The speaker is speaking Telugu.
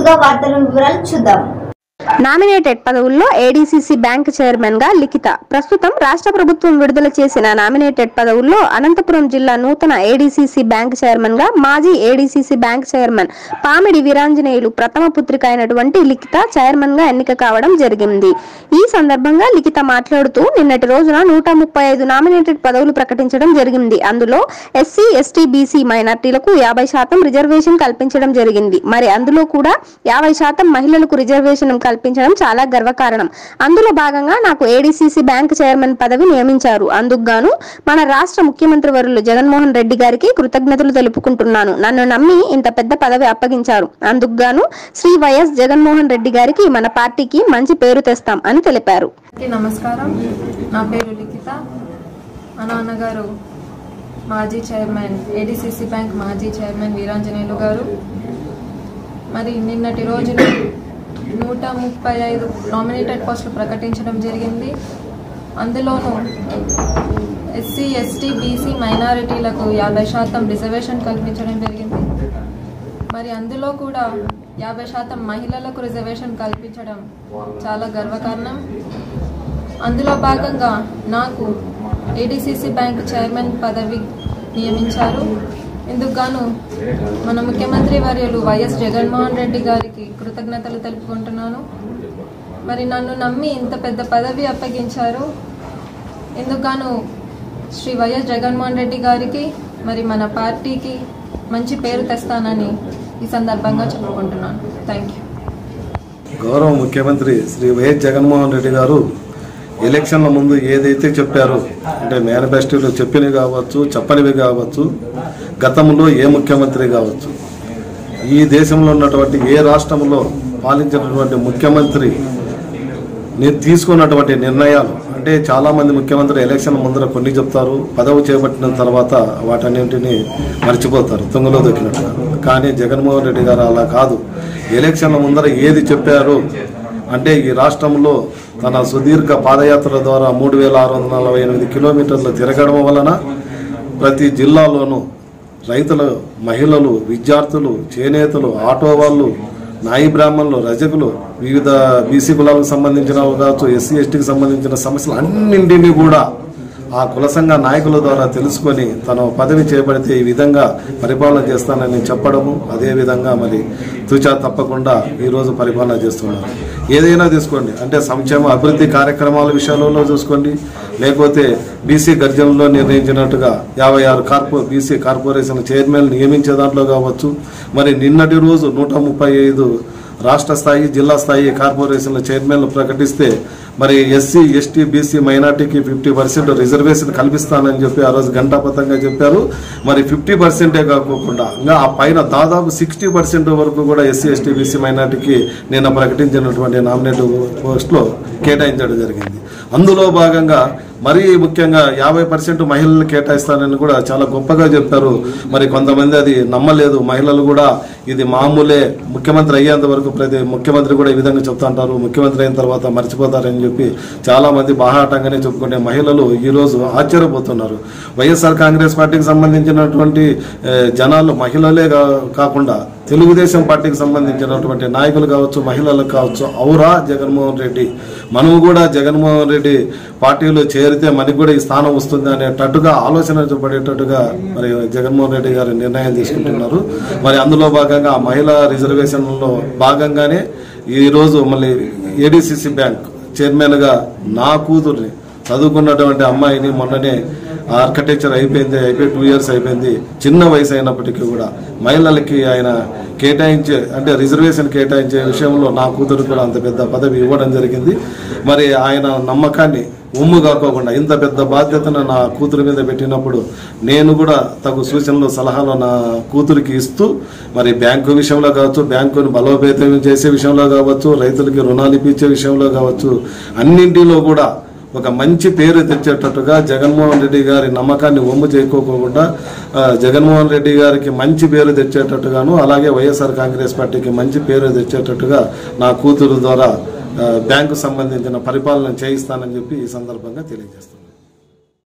ముందుగా వార్తల వివరాలు చూద్దాం నామినేటెడ్ పదవుల్లో ఏడీసీసీ బ్యాంక్ చైర్మన్ గా లిఖిత ప్రస్తుతం రాష్ట్ర ప్రభుత్వం విడుదల చేసిన నామినేటెడ్ పదవుల్లో అనంతపురం జిల్లా నూతన ఏడీసీసీ బ్యాంక్ చైర్మన్ గా మాజీ ADCC bank chairman Pamidi Veeranjaneyulu ప్రథమ పుత్రిక అయినటువంటి లిఖిత చైర్మన్ గా ఎన్నిక కావడం జరిగింది ఈ సందర్భంగా లిఖిత మాట్లాడుతూ నిన్నటి రోజున నూట ముప్పై ఐదు నామినేటెడ్ పదవులు ప్రకటించడం జరిగింది అందులో ఎస్సీ ఎస్టీ బీసీ మైనార్టీలకు యాభై శాతం రిజర్వేషన్ కల్పించడం జరిగింది మరి అందులో కూడా యాభై శాతం మహిళలకు రిజర్వేషన్ కల్పించడం చాలా గర్వకారణం అందులో భాగంగా నాకు ఏడీసీసీ బ్యాంక్ చైర్మన్ పదవి నియమించారు అందుకు గాను మన రాష్ట్ర ముఖ్యమంత్రి వరులు జగన్మోహన్ రెడ్డి గారికి కృతజ్ఞతలు తెలుపుకుంటున్నాను నన్ను నమ్మి ఇంత పెద్ద పదవి అప్పగించారు అందుకు గాను శ్రీ వైఎస్ జగన్మోహన్ రెడ్డి గారికి మన పార్టీకి మంచి పేరు తెస్తాం అని తెలిపారు అందరికీ నమస్కారం నా పేరు లిఖిత మా నాన్నగారు మాజీ చైర్మన్ ఏడీసీసీ బ్యాంక్ మాజీ చైర్మన్ వీరాంజనేయులు గారు మరి నిన్నటి రోజున నూట ముప్పై ఐదు నామినేటెడ్ పోస్టులు ప్రకటించడం జరిగింది అందులోనూ ఎస్సీ ఎస్టీ బీసీ మైనారిటీలకు యాభై శాతం రిజర్వేషన్ కల్పించడం జరిగింది మరి అందులో కూడా యాభై శాతం మహిళలకు రిజర్వేషన్ కల్పించడం చాలా గర్వకారణం అందులో భాగంగా నాకు ఏడీసీసీ బ్యాంక్ చైర్మన్ పదవి నియమించారు ఇందుకు గాను మన ముఖ్యమంత్రి వర్యులు వైఎస్ జగన్మోహన్ రెడ్డి గారికి కృతజ్ఞతలు తెలుపుకుంటున్నాను మరి నన్ను నమ్మి ఇంత పెద్ద పదవి అప్పగించారు ఇందుకు గాను శ్రీ వైఎస్ జగన్మోహన్ రెడ్డి గారికి మరి మన పార్టీకి మంచి పేరు తెస్తానని ఈ సందర్భంగా చెప్పుకుంటున్నాను థ్యాంక్ యూ గౌరవ ముఖ్యమంత్రి శ్రీ వైఎస్ జగన్మోహన్ రెడ్డి గారు ఎలక్షన్ల ముందు ఏదైతే చెప్పారో అంటే మేనిఫెస్టోలో చెప్పినవి కావచ్చు చెప్పనివి కావచ్చు గతంలో ఏ ముఖ్యమంత్రి కావచ్చు ఈ దేశంలో ఉన్నటువంటి ఏ రాష్ట్రంలో పాలించినటువంటి ముఖ్యమంత్రి నేను తీసుకున్నటువంటి నిర్ణయాలు అంటే చాలా మంది ముఖ్యమంత్రి ఎలక్షన్ ముందర కొన్ని చెప్తారు పదవి చేపట్టిన తర్వాత వాటన్నింటినీ మర్చిపోతారు తుంగలో దొక్కినట్టుగా కానీ జగన్మోహన్ రెడ్డి గారు అలా కాదు ఎలక్షన్ల ముందర ఏది చెప్పారో అంటే ఈ రాష్ట్రంలో తన సుదీర్ఘ పాదయాత్ర ద్వారా మూడు వేల ఆరు వందల నలభై ఎనిమిది కిలోమీటర్లు తిరగడం వలన ప్రతి జిల్లాలోనూ రైతులు మహిళలు విద్యార్థులు చేనేతలు ఆటో వాళ్ళు నాయి బ్రాహ్మణులు రజకులు వివిధ బీసీ కులాలకు సంబంధించిన కావచ్చు ఎస్సీ ఎస్టీకి సంబంధించిన సమస్యలు అన్నింటినీ కూడా ఆ కుల సంఘ నాయకుల ద్వారా తెలుసుకొని తన పదవి చేపడితే ఈ విధంగా పరిపాలన చేస్తానని చెప్పడము అదేవిధంగా మరి తుచా తప్పకుండా ఈరోజు పరిపాలన చేస్తున్నారు ఏదైనా తీసుకోండి అంటే సంక్షేమ అభివృద్ధి కార్యక్రమాల విషయాలలో చూసుకోండి లేకపోతే బీసీ గర్జనలో నిర్ణయించినట్టుగా యాభై ఆరు కార్పొ బీసీ కార్పొరేషన్ చైర్మన్ నియమించే దాంట్లో కావచ్చు మరి నిన్నటి రోజు నూట ముప్పై ఐదు రాష్ట్ర స్థాయి జిల్లా స్థాయి కార్పొరేషన్ల చైర్మన్లు ప్రకటిస్తే మరి ఎస్సీ ఎస్టీ బీసీ మైనార్టీకి ఫిఫ్టీ పర్సెంట్ రిజర్వేషన్ కల్పిస్తానని చెప్పి ఆ రోజు గంటాపతంగా చెప్పారు మరి ఫిఫ్టీ పర్సెంటే కాకోకుండా ఇంకా ఆ పైన దాదాపు సిక్స్టీ పర్సెంట్ వరకు కూడా ఎస్సీ ఎస్టీ బీసీ మైనార్టీకి నిన్న ప్రకటించినటువంటి నామినేట్ పోస్టులో కేటాయించడం జరిగింది అందులో భాగంగా మరీ ముఖ్యంగా యాభై పర్సెంట్ మహిళలు కేటాయిస్తానని కూడా చాలా గొప్పగా చెప్పారు మరి కొంతమంది అది నమ్మలేదు మహిళలు కూడా ఇది మామూలే ముఖ్యమంత్రి అయ్యేంత వరకు ప్రతి ముఖ్యమంత్రి కూడా ఈ విధంగా చెప్తుంటారు ముఖ్యమంత్రి అయిన తర్వాత మర్చిపోతారని చెప్పి చాలా మంది బాహాటంగానే చెప్పుకునే మహిళలు ఈ రోజు ఆశ్చర్యపోతున్నారు వైఎస్ఆర్ కాంగ్రెస్ పార్టీకి సంబంధించినటువంటి ఏ, జనాలు మహిళలే కా- కాకుండా తెలుగుదేశం పార్టీకి సంబంధించినటువంటి నాయకులు కావచ్చు మహిళలు కావచ్చు ఔరా జగన్మోహన్ రెడ్డి మనము కూడా జగన్మోహన్ రెడ్డి పార్టీలో చేరితే మనకి కూడా ఈ స్థానం వస్తుంది అనేటట్టుగా ఆలోచన పడేటట్టుగా మరి జగన్మోహన్ రెడ్డి గారు నిర్ణయం తీసుకుంటున్నారు మరి అందులో భాగంగా ఆ మహిళా రిజర్వేషన్లో భాగంగానే ఈరోజు మళ్ళీ ఏడీసీసీ బ్యాంక్ చైర్మన్గా నా కూతుర్ని చదువుకున్నటువంటి అమ్మాయిని మొన్ననే ఆర్కిటెక్చర్ అయిపోయింది అయిపోయి టూ ఇయర్స్ అయిపోయింది చిన్న వయసు అయినప్పటికీ కూడా మహిళలకి ఆయన కేటాయించే అంటే రిజర్వేషన్ కేటాయించే విషయంలో నా కూతురు కూడా అంత పెద్ద పదవి ఇవ్వడం జరిగింది మరి ఆయన నమ్మకాన్ని ఉమ్ము కాకోకుండా ఇంత పెద్ద బాధ్యతను నా కూతురు మీద పెట్టినప్పుడు నేను కూడా తగు సూచనలు సలహాలు నా కూతురికి ఇస్తూ మరి బ్యాంకు విషయంలో కావచ్చు బ్యాంకును బలోపేతం చేసే విషయంలో కావచ్చు రైతులకి రుణాలు ఇప్పించే విషయంలో కావచ్చు అన్నింటిలో కూడా ఒక మంచి పేరు తెచ్చేటట్టుగా జగన్మోహన్ రెడ్డి గారి నమ్మకాన్ని ఒమ్ము చేయకోకుండా ఆ, జగన్మోహన్ రెడ్డి గారికి మంచి పేరు తెచ్చేటట్టుగాను అలాగే వైఎస్ఆర్ కాంగ్రెస్ పార్టీకి మంచి పేరు తెచ్చేటట్టుగా నా కూతురు ద్వారా ఆ, బ్యాంకు సంబంధించిన పరిపాలన చేయిస్తానని చెప్పి ఈ సందర్భంగా తెలియజేస్తున్నాను